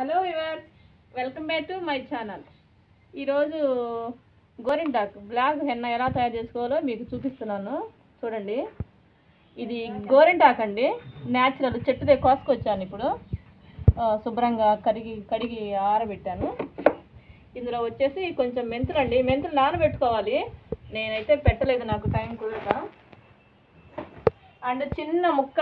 hello viewer welcome back to my channel ఈరోజు గోరింటాకు black henna ఎలా తయారు చేసుకోవాలో మీకు చూపిస్తున్నాను చూడండి ఇది గోరింటాకు అండి న్యాచురల్ చెట్టుదే కోసుకొచ్చాను ఇప్పుడు ఆ, శుభ్రంగా కడిగి కడిగి ఆరబెట్టాను ఇందులో వచ్చేసి కొంచెం మెంతులు అండి మెంతులు నానబెట్టుకోవాలి నేనైతే పెట్టలేదు నాకు టైం కుదరక అండ్ చిన్న ముక్క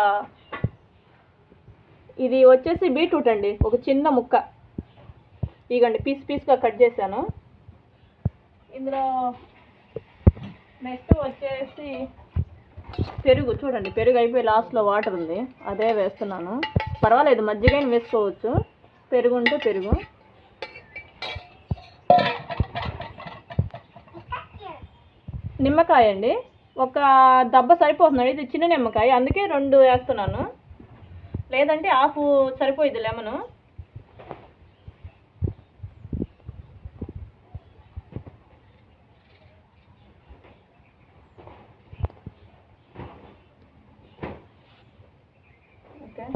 ఇది వచ్చేసి బీట్రూట్ అండి ఒక చిన్న ముక్క ఇగండి పీస్ పీస్గా కట్ చేశాను ఇందులో నెక్స్ట్ వచ్చేసి పెరుగు చూడండి పెరుగు అయిపోయి లాస్ట్లో వాటర్ ఉంది అదే వేస్తున్నాను పర్వాలేదు మజ్జిగైన వేసుకోవచ్చు పెరుగు ఉంటే పెరుగు నిమ్మకాయ అండి ఒక దెబ్బ సరిపోతుందండి ఇది చిన్న నిమ్మకాయ అందుకే రెండు వేస్తున్నాను లేదంటే ఆపు సరిపోయింది లెమను ఓకే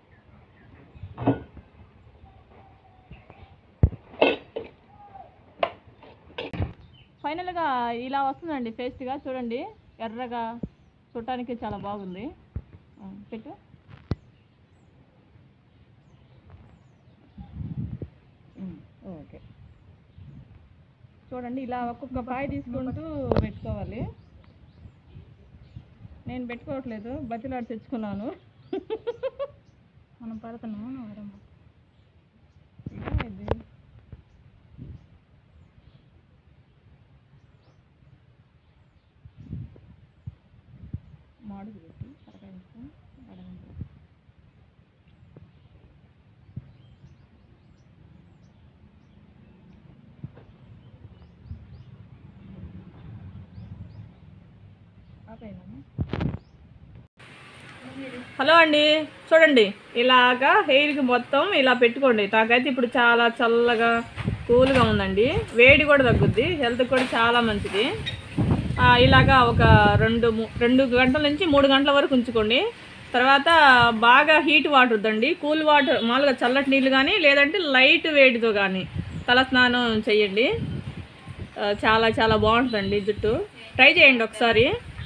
ఫైనల్గా ఇలా వస్తుందండి పేస్ట్గా చూడండి ఎర్రగా చూడటానికి చాలా బాగుంది ఆ, పెట్టు ఉమ్, ఓకే చూడండి ఇలా ఒక్కొక్క కాయ తీసుకుంటూ పెట్టుకోవాలి నేను పెట్టుకోవట్లేదు బతిలాడి తెచ్చుకున్నాను మనం పడుతున్నాము నవరమ్మ ఇది మాడుగు పెట్టి కరకాయించుకో అడగండి హలో అండి చూడండి ఇలాగా హెయిర్కి మొత్తం ఇలా పెట్టుకోండి నాకైతే ఇప్పుడు చాలా చల్లగా కూల్గా ఉందండి వేడి కూడా తగ్గుద్ది హెల్త్కి కూడా చాలా మంచిది ఆ, ఇలాగా ఒక రెండు ము- రెండు గంటల నుంచి మూడు గంటల వరకు ఉంచుకోండి తర్వాత బాగా హీట్ వాటర్ వద్దండి కూల్ వాటర్ మామూలుగా చల్లటి నీళ్ళు కానీ లేదంటే లైట్ వేడితో కానీ తల స్నానం చేయండి ఆ, చాలా చాలా బాగుంటుందండి జుట్టు ట్రై చేయండి ఒకసారి